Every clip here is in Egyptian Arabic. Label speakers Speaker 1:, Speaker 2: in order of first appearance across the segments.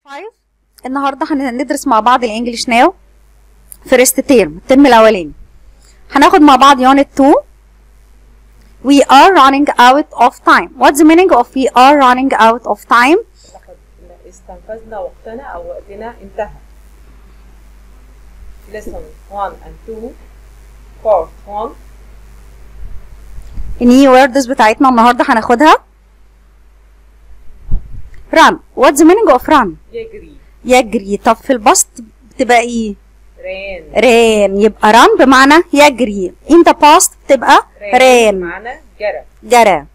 Speaker 1: 5 النهارده هندرس مع بعض الانجليش ناو فيرست تيرم الترم الاولاني هناخد مع بعض يونت 2 we are running out of time what's the meaning of we are running out of time
Speaker 2: لقد استنفذنا وقتنا أو وقتنا انتهى lesson 1 and 2 part 1
Speaker 1: النيو ووردز بتاعتنا النهارده هناخدها run what's the meaning of run
Speaker 2: يجري
Speaker 1: يجري طب في البسط بتبقى ايه
Speaker 2: ران
Speaker 1: ران يبقى run بمعنى يجري in the past بتبقى ران
Speaker 2: معنى جرى
Speaker 1: جرى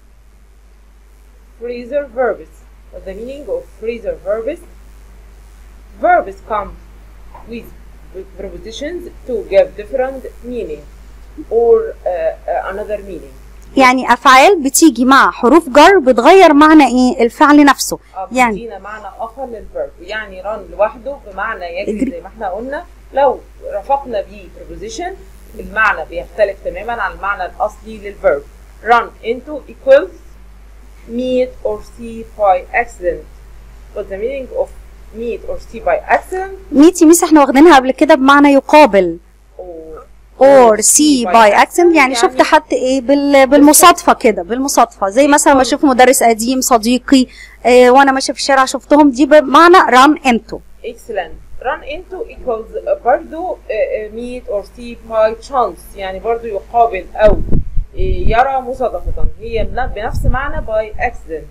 Speaker 2: phrasal verbs what's the meaning of phrasal verbs verbs come with prepositions to give different meaning or uh, uh, another meaning
Speaker 1: يعني افعال بتيجي مع حروف جر بتغير معنى ايه الفعل نفسه
Speaker 2: اه
Speaker 1: يعني
Speaker 2: بيدينا معنى اخر للفيرب يعني ران لوحده بمعنى يجري
Speaker 1: يجري.
Speaker 2: زي ما احنا قلنا لو رفقنا بيه preposition المعنى بيختلف تماما عن المعنى الاصلي للفيرب run into equals meet or see by accident what's the meaning of meet or see by accident
Speaker 1: ميتي ميس احنا واخدينها قبل كده بمعنى يقابل
Speaker 2: or
Speaker 1: or see by accident يعني شفت حد ايه بال- بالمصادفه كده بالمصادفه زي مثلا ما اشوف مدرس قديم صديقي اه وانا ماشيه في الشارع شفتهم دي بمعنى run into
Speaker 2: excellent run into equals uh, برضو uh, uh, meet or see by chance يعني برضو يقابل أو uh, يرى مصادفة هي بن- بنفس معنى by accident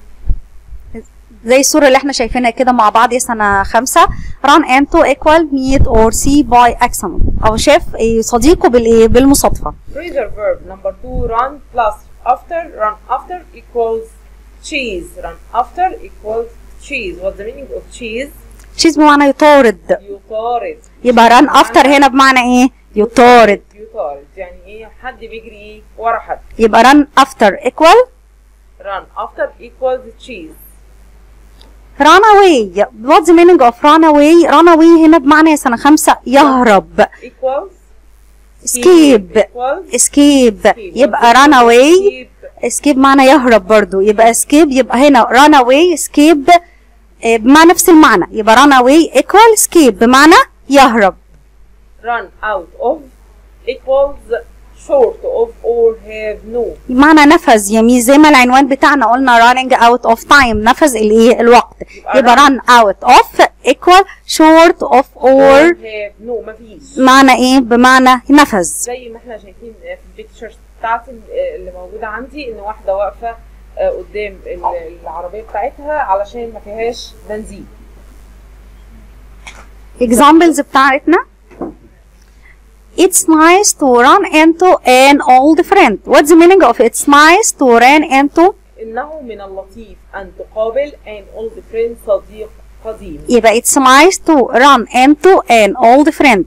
Speaker 1: زي الصورة اللي احنا شايفينها كده مع بعض يا سنة خمسة run into equal meet or see by accident أو شاف ايه صديقه بالايه بالمصادفة
Speaker 2: phrasal verb number two run plus after run after equals cheese run after equals cheese what's the meaning of cheese
Speaker 1: cheese بمعنى يطارد
Speaker 2: يطارد
Speaker 1: يبقى run after هنا بمعنى ايه يطارد
Speaker 2: يطارد يعني ايه حد بيجري ايه ورا حد
Speaker 1: يبقى run after equal
Speaker 2: run after equals cheese
Speaker 1: run away what's the meaning of run away run away هنا بمعنى يا سنة خمسة يهرب
Speaker 2: equals
Speaker 1: escape
Speaker 2: equals
Speaker 1: escape يبقى run away escape معنى يهرب برضو يبقى escape يبقى هنا run away escape آه، بمعنى نفس المعنى يبقى run away equal escape بمعنى يهرب
Speaker 2: run out of equals short of or have no
Speaker 1: معنى نفذ يمين زي ما العنوان بتاعنا قلنا running out of time نفذ الايه الوقت يبقى run out of equal short of or
Speaker 2: have no مفيش
Speaker 1: معنى ايه بمعنى نفذ
Speaker 2: زي ما احنا شايفين في البيكتشرز بتاعتي اللي موجوده عندي ان واحده واقفه آه، قدام ال- العربيه بتاعتها علشان ما فيهاش بنزين
Speaker 1: examples بتاعتنا It's nice to run into an old friend. What's the meaning of it's nice to run into?
Speaker 2: انه من اللطيف ان تقابل an old friend صديق قديم
Speaker 1: يبقى it's nice to run into an old friend.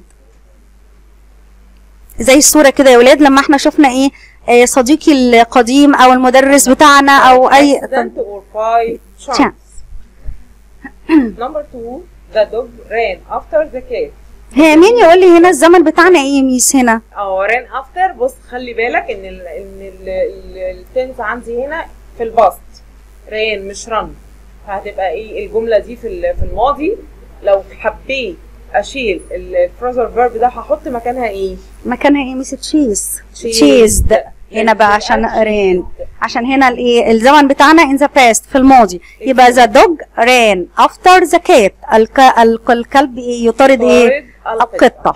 Speaker 1: زي الصورة كده يا ولاد لما احنا شفنا ايه آه، صديقي القديم او المدرس بتاعنا او اي
Speaker 2: accident or by chance
Speaker 1: Chance.
Speaker 2: number two the dog ran after the cat
Speaker 1: هي مين يقول لي هنا الزمن بتاعنا ايه يا ميس هنا؟
Speaker 2: اه ران افتر بص خلي بالك ان ال ان ال- ال- التنس عندي هنا في الباست ران مش رن فهتبقى ايه الجمله دي في ال- في الماضي لو حبيت اشيل الفرازر فيرب ده هحط مكانها ايه
Speaker 1: مكانها ايه ميس تشيز
Speaker 2: Chased.
Speaker 1: تشيزد هنا بقى عشان ران عشان هنا الايه الزمن بتاعنا in the past في الماضي يبقى the dog ran after the cat الك... الك... الكلب ايه يطارد ايه
Speaker 2: يطارد القطة.
Speaker 1: القطة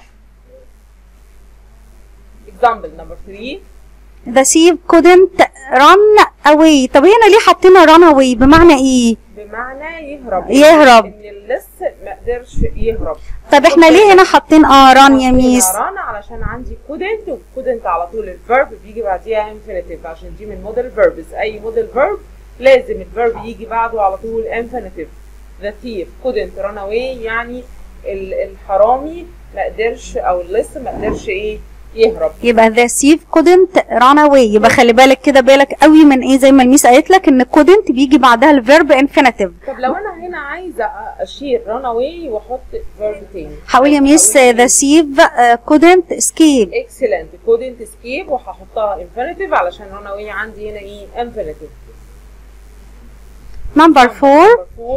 Speaker 2: example number three
Speaker 1: the sheep couldn't run away طب هنا ليه حطينا run away بمعنى ايه
Speaker 2: بمعنى يهرب
Speaker 1: يهرب.
Speaker 2: ان اللص ما قدرش يهرب
Speaker 1: طب احنا ليه هنا حاطين اه run يا ميس
Speaker 2: ران علشان عندي couldn't و couldn't على طول الفيرب بيجي بعديها infinitive عشان دي من موديل verbs اي موديل verb لازم الفيرب يجي بعده على طول infinitive the thief couldn't run away يعني ال- الحرامي ما قدرش او اللص ما قدرش ايه يهرب
Speaker 1: يبقى the sheep couldn't run away يبقى خلي بالك كده بالك قوي من ايه زي ما الميس قالت لك ان couldn't بيجي بعدها الفيرب infinitive
Speaker 2: طب لو انا هنا عايزه اشيل run away واحط verb تاني
Speaker 1: حاول يا ميس
Speaker 2: هقول
Speaker 1: the sheep uh, couldn't escape
Speaker 2: excellent couldn't escape وهحطها infinitive علشان run away عندي هنا ايه infinitive
Speaker 1: number four
Speaker 2: Number four,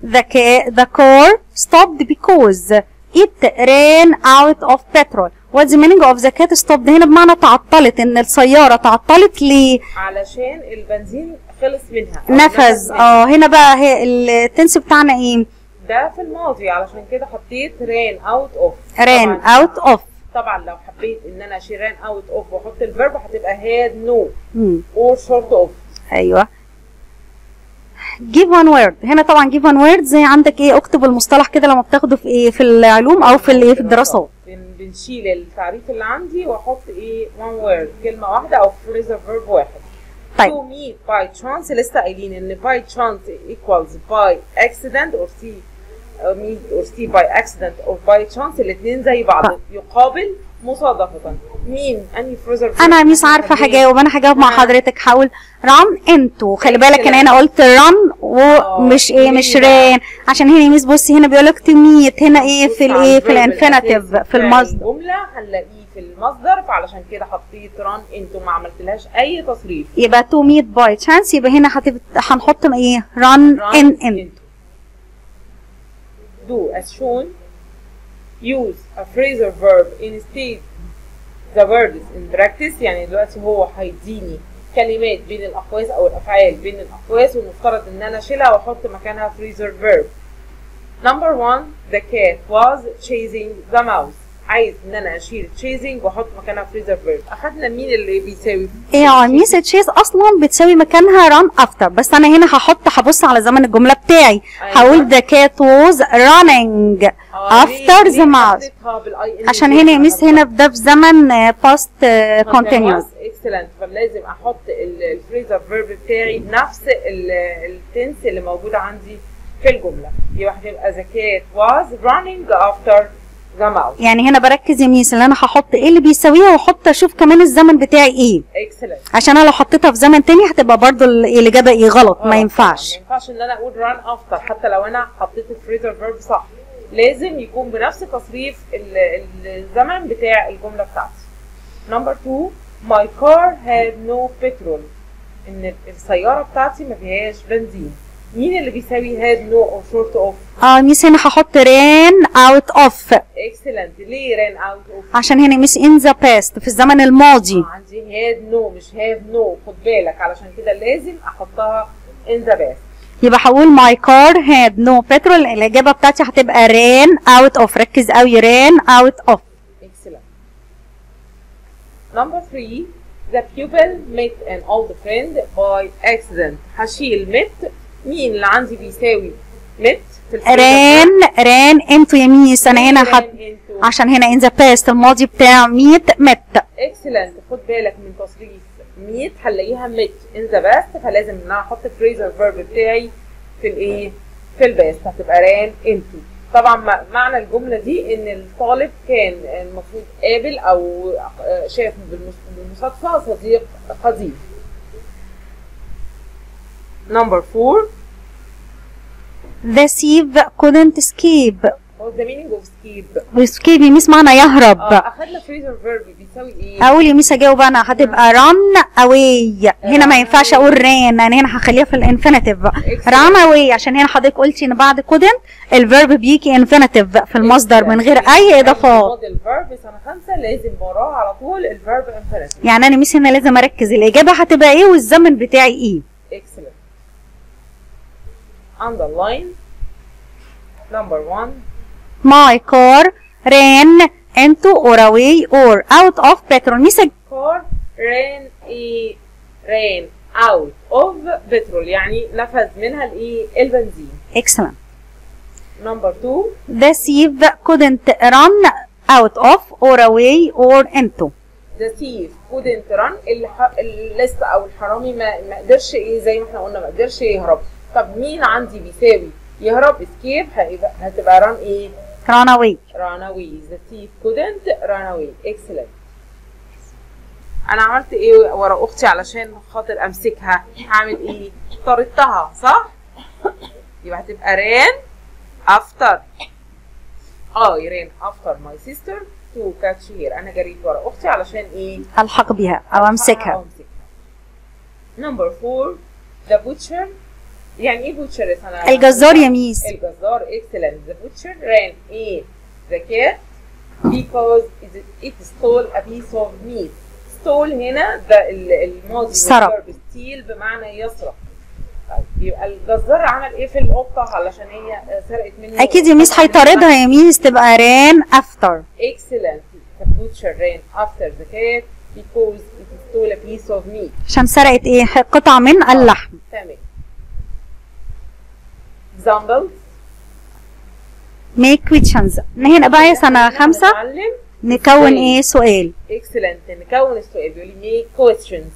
Speaker 1: the, ca- the car stopped because it ran out of petrol what's the meaning of the cat stopped هنا بمعنى تعطلت ان السيارة تعطلت ليه
Speaker 2: علشان البنزين خلص منها أو
Speaker 1: نفذ
Speaker 2: منها.
Speaker 1: اه هنا بقى هي التنس بتاعنا ايه
Speaker 2: ده في الماضي علشان كده حطيت ran out of
Speaker 1: ran
Speaker 2: طبعاً-
Speaker 1: out of
Speaker 2: طبعا لو حبيت ان انا اشيل ran out of واحط الفيرب هتبقى had no
Speaker 1: مم.
Speaker 2: or short of
Speaker 1: ايوه give one word هنا طبعا give one word زي عندك ايه اكتب المصطلح كده لما بتاخده في ايه في العلوم او في الايه في الدراسات
Speaker 2: بن- بنشيل التعريف اللي عندي واحط ايه one word كلمة واحدة او phrasal verb واحد
Speaker 1: طيب.
Speaker 2: to meet by chance لسه قايلين ان by chance equals by accident or see uh, meet or see by accident or by chance الاتنين زي بعض
Speaker 1: ف-
Speaker 2: يقابل مصادفة مين انهي phrasal verb
Speaker 1: انا مش عارفه
Speaker 2: هجيب؟
Speaker 1: هجاوب انا هجاوب مع
Speaker 2: آه.
Speaker 1: حضرتك حاول ران انتو خلي بالك انا هنا قلت ران ومش ايه مش ران عشان هنا ميس بصي هنا بيقول لك تميت هنا ايه في
Speaker 2: بص على
Speaker 1: الايه في
Speaker 2: الverb
Speaker 1: الانفينيتيف
Speaker 2: الأساسي
Speaker 1: في
Speaker 2: بتاع
Speaker 1: المصدر
Speaker 2: الجملة هنلاقيه في المصدر فعلشان كده حطيت ران انتو ما عملتلهاش اي تصريف
Speaker 1: يبقى تو ميت باي تشانس يبقى هنا هتبقى هنحط ايه ران
Speaker 2: run
Speaker 1: ان ان
Speaker 2: into. Do as shown. Use a phrasal verb instead the words in practice يعني دلوقتي هو هيديني كلمات بين الأقواس أو الأفعال بين الأقواس والمفترض إن أنا أشيلها وأحط مكانها phrasal verb. Number one, the cat was chasing the mouse. عايز إن أنا أشيل chasing وأحط مكانها phrasal verb. أخدنا مين اللي بيساوي
Speaker 1: ايه يا ميس تشيز اصلا بتساوي مكانها ران افتر بس انا هنا هحط هبص على زمن الجمله بتاعي
Speaker 2: أيوة.
Speaker 1: هقول the cat was running
Speaker 2: آه،
Speaker 1: after
Speaker 2: ليه-
Speaker 1: the
Speaker 2: ليه
Speaker 1: mouse
Speaker 2: حطيتها بال ING؟
Speaker 1: عشان هنا يا ميس هنا ده في زمن آه، past آه، continuous
Speaker 2: اكسلنت فلازم احط الفريزر فيرب بتاعي بنفس التنس اللي موجوده عندي في الجمله يبقى هتبقى the cat was running after the mouse
Speaker 1: يعني هنا بركز يا ميس اللي انا هحط ايه اللي بيساويها واحط اشوف كمان الزمن بتاعي ايه
Speaker 2: اكسلنت
Speaker 1: عشان انا لو حطيتها في زمن تاني هتبقى برضو ال- الاجابه ايه غلط ما ينفعش
Speaker 2: ما ينفعش ان انا اقول run after حتى لو انا حطيت الفريزر فيرب صح لازم يكون بنفس تصريف ال- ال- الزمن بتاع الجمله بتاعتي نمبر 2 my car had no petrol ان السياره بتاعتي ما فيهاش بنزين مين اللي بيساوي had no or short of
Speaker 1: اه ميس هنا هحط ran out of
Speaker 2: excellent ليه ran out of
Speaker 1: عشان هنا ميس in the past في الزمن الماضي
Speaker 2: آه، عندي had no مش have no خد بالك علشان كده لازم احطها in the past
Speaker 1: يبقى هقول my car had no petrol الإجابة بتاعتي هتبقى ran out of ركز قوي ran out of
Speaker 2: Excellent. Number three, the pupil met an old friend by accident. هشيل met مين اللي عندي بيساوي met في الفريق
Speaker 1: ran ran into يا ميس أنا هنا
Speaker 2: ran
Speaker 1: حط
Speaker 2: into.
Speaker 1: عشان هنا in the past الماضي بتاع meet met
Speaker 2: Excellent. خد بالك من تصريف meet هنلاقيها met in the past فلازم ان انا احط phrasal verb بتاعي في الايه؟ في الباست هتبقى ran into. طبعا م- معنى الجمله دي ان الطالب كان المفروض قابل او آه، شاف بالمص- بالمصادفه صديق قديم. Number four,
Speaker 1: the thief couldn't escape
Speaker 2: what's the meaning of escape؟
Speaker 1: escape يا ميس معنى يهرب
Speaker 2: اه اخدنا phrasal verb بيساوي ايه؟
Speaker 1: اقول يا ميس اجاوب انا هتبقى run away هنا ما ينفعش اقول ran انا هنا هخليها في الانفينيتيف run away عشان هنا حضرتك قلتي ان بعد couldn't الفيرب بيجي انفينيتيف في المصدر من غير اي اضافات
Speaker 2: موديل فيرب سنه خمسه لازم وراه على طول الفيرب انفينيتيف
Speaker 1: يعني انا ميس هنا لازم اركز الاجابه هتبقى ايه والزمن بتاعي ايه
Speaker 2: excellent underline number one
Speaker 1: my car ran into or away or out of petrol ميس
Speaker 2: car ran a ran out of petrol يعني نفذ منها الايه البنزين
Speaker 1: excellent
Speaker 2: number two
Speaker 1: the thief couldn't run out of or away or into
Speaker 2: the thief couldn't run الح... اللص او الحرامي ما ما قدرش ايه زي ما احنا قلنا ما قدرش يهرب طب مين عندي بيساوي يهرب escape هيبقى- هتبقى run ايه
Speaker 1: run away
Speaker 2: run away the thief couldn't run away excellent انا عملت ايه ورا اختي علشان خاطر امسكها هعمل ايه طردتها صح يبقى هتبقى ran after اه ran after my sister to catch her انا جريت ورا اختي علشان ايه
Speaker 1: الحق بها او امسكها
Speaker 2: أمسكها. number four the butcher يعني ايه بوتشر يا سنة
Speaker 1: الجزار يا ميس
Speaker 2: الجزار excellent the butcher ran a the cat because it- it stole a piece of meat stole هنا ده ال- الماضي
Speaker 1: سرق.
Speaker 2: steal بمعنى يسرق طيب يبقى الجزار عمل ايه في القطة علشان هي آه، سرقت منه
Speaker 1: اكيد يا ميس هيطاردها يا ميس تبقى ران افتر
Speaker 2: excellent the butcher ran after the cat because it stole a piece of meat
Speaker 1: عشان سرقت ايه قطع من اللحم
Speaker 2: تمام examples
Speaker 1: make questions هنا بقى يا سنة خمسة
Speaker 2: نتعلم
Speaker 1: نكون ايه سؤال
Speaker 2: excellent نكون السؤال بيقول لي make questions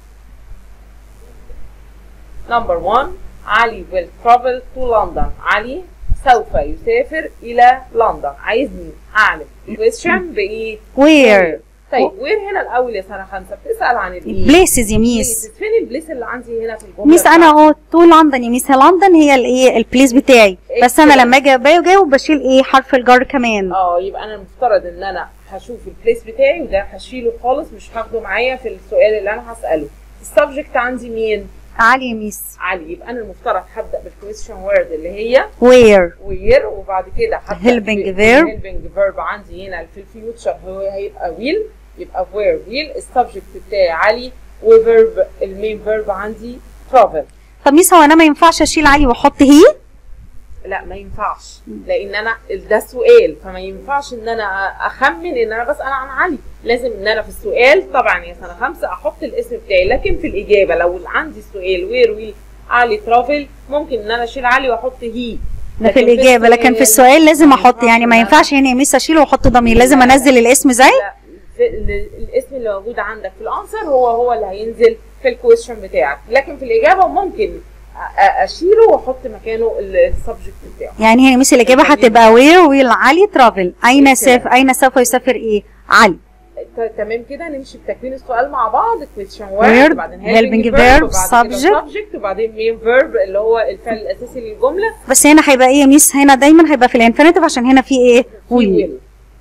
Speaker 2: number one علي will travel to London علي سوف يسافر إلى لندن عايزني أعمل question بإيه؟
Speaker 1: where
Speaker 2: طيب وين هنا الأول يا سنة خمسة بتسأل عن الإيه؟
Speaker 1: places يا ميس
Speaker 2: places. فين البليس اللي عندي هنا في الجملة
Speaker 1: ميس انا
Speaker 2: بتاعتي؟
Speaker 1: اهو تو لندن يا ميس هي لندن هي الايه البليس بتاعي بس انا
Speaker 2: Excellent.
Speaker 1: لما اجي اجاوب بشيل ايه حرف الجر كمان
Speaker 2: اه يبقى انا المفترض ان انا هشوف البليس بتاعي وده هشيله خالص مش هاخده معايا في السؤال اللي انا هساله السبجكت عندي مين
Speaker 1: علي يا ميس
Speaker 2: علي يبقى انا المفترض هبدا بالكويستشن وورد اللي هي
Speaker 1: where
Speaker 2: وير وبعد كده هبدا
Speaker 1: Helping verb.
Speaker 2: هيلبنج فيرب عندي هنا في الفيوتشر هو هيبقى ويل يبقى وير ويل السبجكت بتاعي علي وفيرب المين فيرب عندي ترافل
Speaker 1: طب ميس هو انا ما ينفعش اشيل علي واحط هي
Speaker 2: لا ما ينفعش لان انا ده سؤال فما ينفعش ان انا اخمن ان انا بسال عن علي لازم ان انا في السؤال طبعا يا سنه خمسه احط الاسم بتاعي لكن في الاجابه لو عندي السؤال وير ويل علي ترافل ممكن ان انا اشيل علي واحط هي
Speaker 1: ده في الاجابه لكن في السؤال لازم احط يعني ما ينفعش هنا يا ميس اشيل واحط ضمير لازم
Speaker 2: لا.
Speaker 1: انزل الاسم زي
Speaker 2: لا في ال- الاسم اللي موجود عندك في الانسر هو هو اللي هينزل في الكويشن بتاعك لكن في الاجابه ممكن أ- أ- اشيله واحط مكانه السبجكت بتاعه
Speaker 1: يعني هنا يا ميس الاجابه هتبقى where will علي travel اين
Speaker 2: Excellent.
Speaker 1: ساف اين سوف يسافر ايه علي
Speaker 2: ت- تمام كده نمشي بتكوين السؤال مع بعض question
Speaker 1: Verb,
Speaker 2: word وبعدين
Speaker 1: helping
Speaker 2: helping
Speaker 1: verb,
Speaker 2: verb وبعد
Speaker 1: subject.
Speaker 2: كده subject وبعدين main verb اللي هو الفعل الاساسي للجمله
Speaker 1: بس هنا هيبقى ايه يا ميس هنا دايما هيبقى في الانفينيتيف عشان هنا في ايه
Speaker 2: في
Speaker 1: will
Speaker 2: will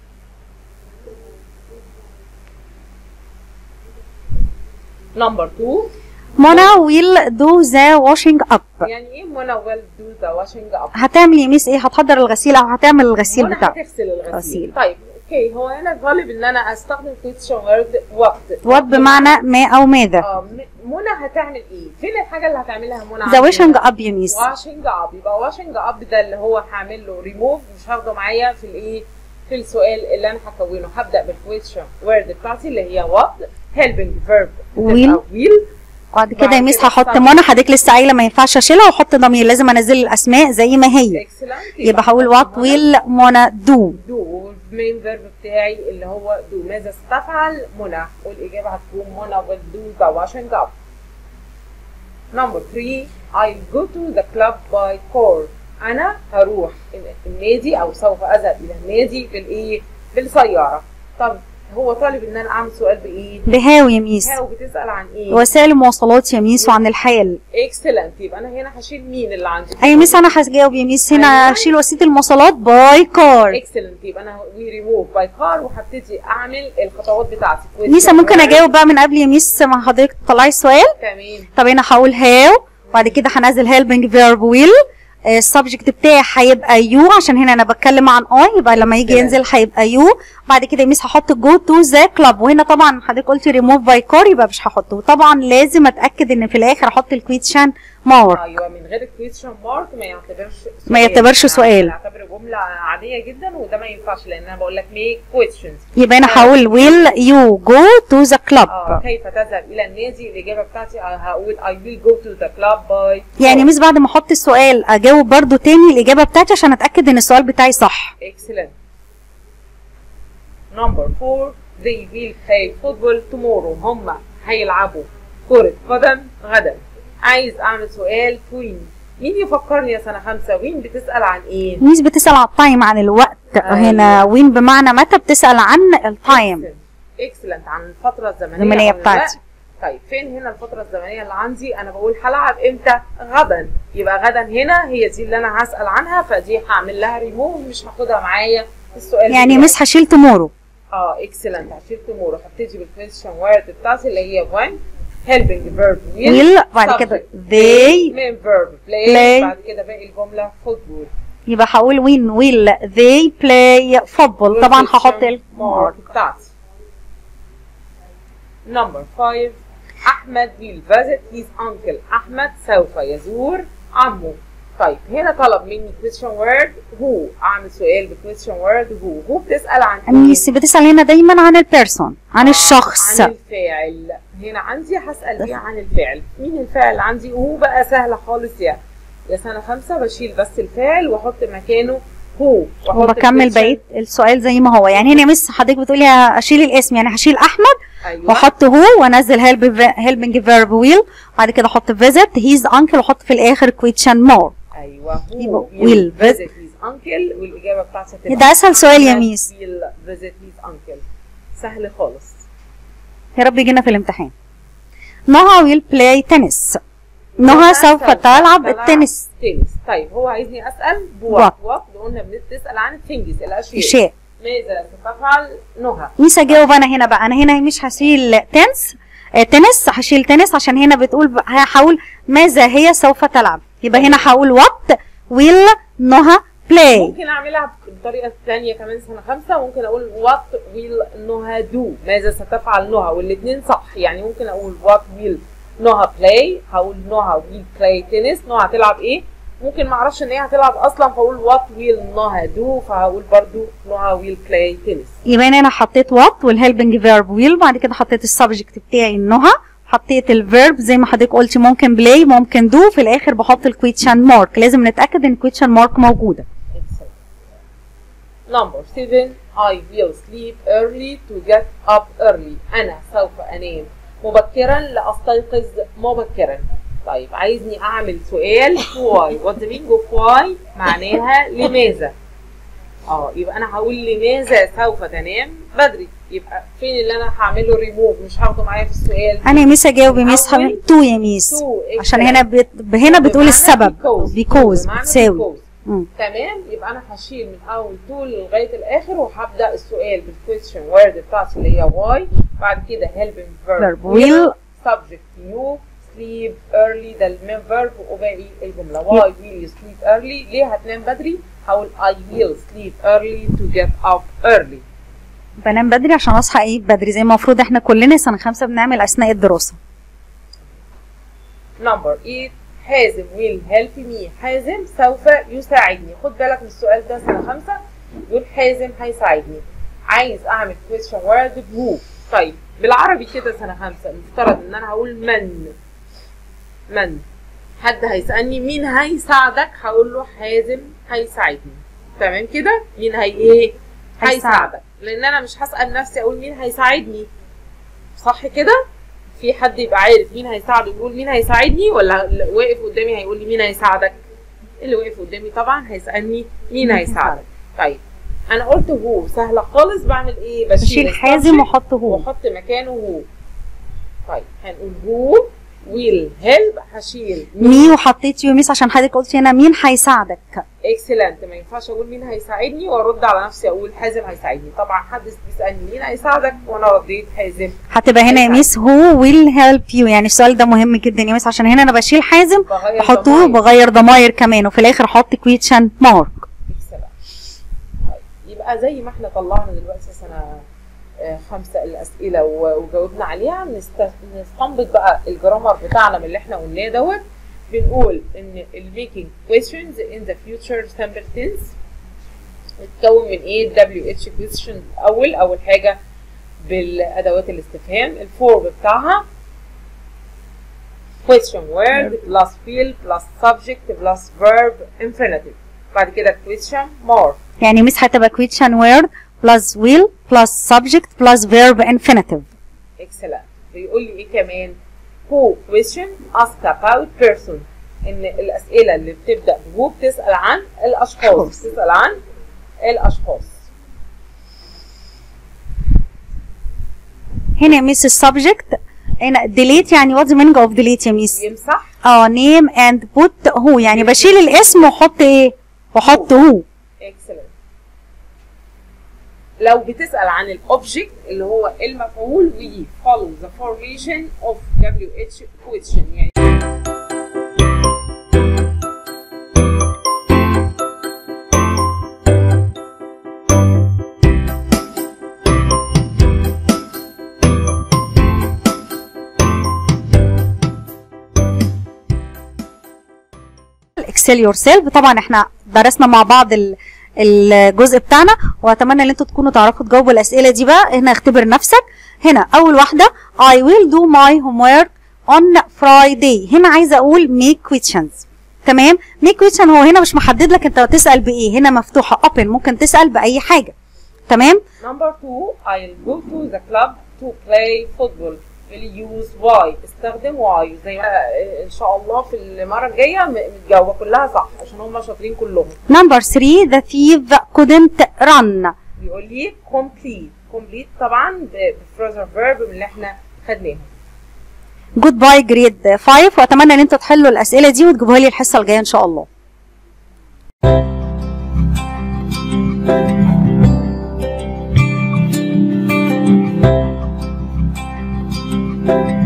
Speaker 2: number two
Speaker 1: منى will do the washing up
Speaker 2: يعني ايه منى will do the washing up
Speaker 1: هتعمل يا ميس ايه هتحضر الغسيل او هتعمل الغسيل
Speaker 2: منى
Speaker 1: بتاعها
Speaker 2: هتغسل الغسيل
Speaker 1: غسيل.
Speaker 2: طيب اوكي هو هنا غالب ان انا استخدم question word وقت
Speaker 1: what بمعنى ما او ماذا
Speaker 2: اه م- منى هتعمل ايه فين الحاجه اللي هتعملها منى
Speaker 1: the
Speaker 2: عندي
Speaker 1: washing
Speaker 2: هنا؟
Speaker 1: up يا ميس
Speaker 2: واشنج اب يبقى واشنج اب ده اللي هو هعمل له ريموف مش هاخده معايا في الايه في السؤال اللي انا هكونه هبدا بالكويشن وورد بتاعتي اللي هي وات هيلبنج فيرب
Speaker 1: Will.
Speaker 2: ويل
Speaker 1: بعد كده يا
Speaker 2: بعد
Speaker 1: ميس
Speaker 2: كده
Speaker 1: هحط
Speaker 2: subject.
Speaker 1: منى حضرتك لسه قايله ما ينفعش اشيلها واحط ضمير لازم انزل الاسماء زي ما هي
Speaker 2: اكسلنت
Speaker 1: يبقى هقول what will منى do
Speaker 2: دو المين فيرب بتاعي اللي هو دو ماذا ستفعل منى والاجابه هتكون منى will do the washing up number 3 I'll go to the club by car انا هروح النادي او سوف اذهب الى النادي بالايه بالسياره طب هو طالب ان انا اعمل سؤال بايه
Speaker 1: بهاو يا ميس
Speaker 2: هاو بتسال عن ايه
Speaker 1: وسائل المواصلات يا ميس وعن الحال
Speaker 2: اكسلنت يبقى انا هنا هشيل مين اللي عندي
Speaker 1: اي ميس انا هجاوب يا ميس هنا
Speaker 2: أيوة.
Speaker 1: هشيل وسيله المواصلات باي كار
Speaker 2: اكسلنت يبقى انا وي ريموف باي كار وهبتدي اعمل الخطوات بتاعتي
Speaker 1: ميس ممكن اجاوب بقى من قبل يا ميس ما حضرتك تطلعي السؤال
Speaker 2: تمام
Speaker 1: طب هنا هقول هاو وبعد كده هنزل helping verb will السبجكت بتاعي هيبقى يو عشان هنا انا بتكلم عن اي يبقى لما يجي
Speaker 2: تمام.
Speaker 1: ينزل هيبقى يو بعد كده يا ميس هحط جو تو ذا كلاب وهنا طبعا حضرتك قلتي ريموف باي كار يبقى مش هحطه وطبعا لازم اتاكد ان في الاخر احط الكويتشن مارك
Speaker 2: ايوه من غير الكويشن مارك ما يعتبرش سؤال.
Speaker 1: ما يعتبرش سؤال.
Speaker 2: يعتبر جمله عاديه جدا وده ما ينفعش لان انا بقول لك ميك كويشنز
Speaker 1: يبقى انا هقول will you go to the club
Speaker 2: اه كيف تذهب الى النادي الاجابه بتاعتي آه، هقول I will go to the club by
Speaker 1: يعني ميس بعد ما احط السؤال اجاوب برضو تاني الاجابه بتاعتي عشان اتاكد ان السؤال بتاعي صح
Speaker 2: excellent number four they will play football tomorrow هم هيلعبوا كرة قدم غدا عايز اعمل سؤال توين مين يفكرني يا سنة خمسة وين بتسأل عن ايه؟
Speaker 1: ميس بتسال على التايم عن الوقت
Speaker 2: أيوة.
Speaker 1: هنا وين بمعنى متى بتسال عن التايم
Speaker 2: اكسلنت عن الفترة الزمنية
Speaker 1: الزمنية
Speaker 2: عن
Speaker 1: بتاعتي.
Speaker 2: الوقت. طيب فين هنا الفترة الزمنية اللي عندي؟ أنا بقول هلعب إمتى؟ غدا يبقى غدا هنا هي دي اللي أنا هسأل عنها فدي هعمل لها ريموف مش هاخدها معايا في السؤال
Speaker 1: يعني
Speaker 2: بتاعي.
Speaker 1: ميس هشيل تومورو
Speaker 2: اه اكسلنت هشيل تمور هبتدي بالكويشن وورد بتاعتي اللي هي when helping verb will,
Speaker 1: will بعد كده
Speaker 2: subject
Speaker 1: they
Speaker 2: main verb play,
Speaker 1: play.
Speaker 2: بعد كده باقي الجملة football
Speaker 1: يبقى هقول when will they play football طبعا هحط المارك
Speaker 2: mark بتاعتي number 5 أحمد will visit his uncle أحمد سوف يزور عمه طيب هنا طلب مني question word who أعمل سؤال ب question word who who بتسأل عن إيه؟
Speaker 1: ميس بتسأل هنا دايما عن البيرسون عن
Speaker 2: آه،
Speaker 1: الشخص
Speaker 2: عن الفاعل هنا عندي هسأل بيه عن الفاعل مين الفاعل اللي عندي وهو بقى سهلة خالص يا يا سنة خمسة بشيل بس الفاعل واحط مكانه هو واحط
Speaker 1: وبكمل
Speaker 2: question.
Speaker 1: بقية السؤال زي ما هو يعني هنا يا مس حضرتك بتقولي اشيل الاسم يعني هشيل احمد
Speaker 2: ايوه
Speaker 1: واحط هو وانزل helping verb will بعد كده احط visit his uncle واحط في الاخر question more
Speaker 2: ايوه
Speaker 1: يبقى
Speaker 2: هو
Speaker 1: will
Speaker 2: will
Speaker 1: visit.
Speaker 2: visit his uncle والاجابة بتاعتي هتبقى
Speaker 1: ده أسهل سؤال يا
Speaker 2: أحمد
Speaker 1: ميس.
Speaker 2: will visit his uncle سهل خالص
Speaker 1: يا رب يجينا في الامتحان نهى will play tennis نهى سوف تلعب التنس
Speaker 2: تنس طيب هو عايزني اسال
Speaker 1: What.
Speaker 2: بوات وات قلنا بنسال عن الثينجز الاشياء
Speaker 1: شيء
Speaker 2: ماذا ستفعل نهى
Speaker 1: ميس اجاوب انا هنا بقى انا هنا مش هشيل تنس آه، تنس هشيل تنس عشان هنا بتقول ب- هحاول ماذا هي سوف تلعب يبقى هنا هقول what will نهى play
Speaker 2: ممكن اعملها بطريقه ثانيه كمان سنه خمسه ممكن اقول وات ويل نهى دو ماذا ستفعل نهى والاثنين صح يعني ممكن اقول وات ويل نهى بلاي هقول نهى ويل بلاي تنس نهى هتلعب ايه ممكن ما اعرفش ان هي هتلعب اصلا فاقول وات ويل نهى دو فهقول برضو نهى ويل بلاي تنس
Speaker 1: يبقى هنا انا حطيت what والهيلبنج فيرب will بعد كده حطيت السبجكت بتاعي نهى حطيت الفيرب زي ما حضرتك قلتي ممكن play ممكن do في الاخر بحط الكويتشن مارك لازم نتاكد ان الكويتشن مارك موجوده
Speaker 2: Number seven, I will sleep early to get up early. أنا سوف أنام مبكرا لأستيقظ مبكرا. طيب عايزني أعمل سؤال why. What the meaning of why؟ معناها لماذا؟ اه يبقى أنا هقول لماذا سوف تنام بدري. يبقى فين اللي أنا هعمله ريموف مش هاخده معايا في السؤال.
Speaker 1: انا يا ميس اجاوب يا ميس
Speaker 2: الأول
Speaker 1: حبيبي تو يا ميس
Speaker 2: to
Speaker 1: عشان
Speaker 2: excellent.
Speaker 1: هنا بت... هنا بتقول
Speaker 2: بمعنى
Speaker 1: السبب
Speaker 2: because.
Speaker 1: because
Speaker 2: بمعنى
Speaker 1: بتساوي
Speaker 2: because.
Speaker 1: مم.
Speaker 2: تمام يبقى انا هشيل من اول طول لغايه الاخر وهبدا السؤال بالكويستشن وورد بتاعتي اللي هي واي بعد كده helping verb
Speaker 1: Verb will.
Speaker 2: subject you sleep early ده المين verb وباقي الجمله why will you sleep early ليه هتنام بدري هقول I will sleep early to get up early
Speaker 1: بنام بدري عشان اصحى ايه بدري زي ما المفروض احنا كلنا سنه خمسه بنعمل اثناء الدراسه
Speaker 2: number 8 حازم will help me حازم سوف يساعدني خد بالك من السؤال ده سنة خمسة يقول حازم هيساعدني عايز اعمل question word who طيب بالعربي كده سنة خمسة المفترض ان انا هقول من من حد هيسألني مين هيساعدك هقول له حازم هيساعدني تمام كده مين هي ايه
Speaker 1: هيساعدك.
Speaker 2: هيساعدك لان انا مش هسأل نفسي اقول مين هيساعدني صح كده في حد يبقى عارف مين هيساعده يقول مين هيساعدني ولا اللي واقف قدامي هيقول لي مين هيساعدك اللي واقف قدامي طبعا هيسالني مين
Speaker 1: مين
Speaker 2: هيساعدك طيب انا قلت هو سهله خالص بعمل ايه
Speaker 1: بشيل حازم
Speaker 2: السبجكت
Speaker 1: واحط هو
Speaker 2: واحط مكانه هو طيب هنقول هو ويل هيلب هشيل
Speaker 1: مي وحطيت يو ميس عشان حضرتك قلتي هنا مين هيساعدك
Speaker 2: اكسلنت ما ينفعش اقول مين هيساعدني وارد على نفسي اقول حازم هيساعدني طبعا حد بيسالني مين هيساعدك وانا رديت حازم
Speaker 1: هتبقى هنا يا ميس هو ويل هيلب يو يعني السؤال ده مهم جدا يا ميس عشان هنا انا بشيل حازم
Speaker 2: بغير
Speaker 1: بحطه
Speaker 2: ضماير.
Speaker 1: وبغير ضماير كمان وفي الاخر احط كويتشن مارك
Speaker 2: اكسلنت طيب يبقى زي ما احنا طلعنا دلوقتي سنة آه، خمسة الأسئلة و- وجاوبنا عليها نست- نستنبط بقى الجرامر بتاعنا من اللي احنا قلناه دوت بنقول إن ال making questions in the future simple tense بتتكون من ايه WH question أول أول حاجة بالأدوات الاستفهام الفورم بتاعها question word plus field plus subject plus verb infinitive بعد كده question more
Speaker 1: يعني ميس هتبقى كويتشن وورد بلس ويل بلس سبجكت بلس فيرب انفينيتيف
Speaker 2: excellent بيقول لي ايه كمان who question ask about person ان الاسئله اللي بتبدا بهو بتسال عن الاشخاص
Speaker 1: أشخاص.
Speaker 2: بتسال عن الاشخاص
Speaker 1: هنا يا ميس السبجكت هنا ديليت يعني واتس مينج اوف ديليت يا ميس
Speaker 2: يمسح
Speaker 1: اه نيم اند بوت هو يعني بشيل الاسم واحط ايه واحط هو
Speaker 2: excellent لو بتسأل عن الاوبجكت اللي هو المفعول we follow the formation of WH question يعني
Speaker 1: اكسل يور سيلف طبعا احنا درسنا مع بعض ال- الجزء بتاعنا واتمنى ان انتوا تكونوا تعرفوا تجاوبوا الاسئله دي بقى هنا اختبر نفسك هنا اول واحده I will do my homework on Friday هنا عايزه اقول make questions تمام make question هو هنا مش محدد لك انت هتسال بايه هنا مفتوحه open ممكن تسال باي حاجه تمام
Speaker 2: number two I'll go to the club to play football will use why استخدم why زي ما ان شاء الله في المره الجايه م- متجاوبه كلها صح عشان هم شاطرين كلهم
Speaker 1: number 3 the thief couldn't run
Speaker 2: بيقول لي complete complete طبعا بفرازر فيرب من اللي احنا خدناها
Speaker 1: جود باي جريد 5 واتمنى ان انتوا تحلوا الاسئله دي وتجيبوها لي الحصه الجايه ان شاء الله
Speaker 3: thank you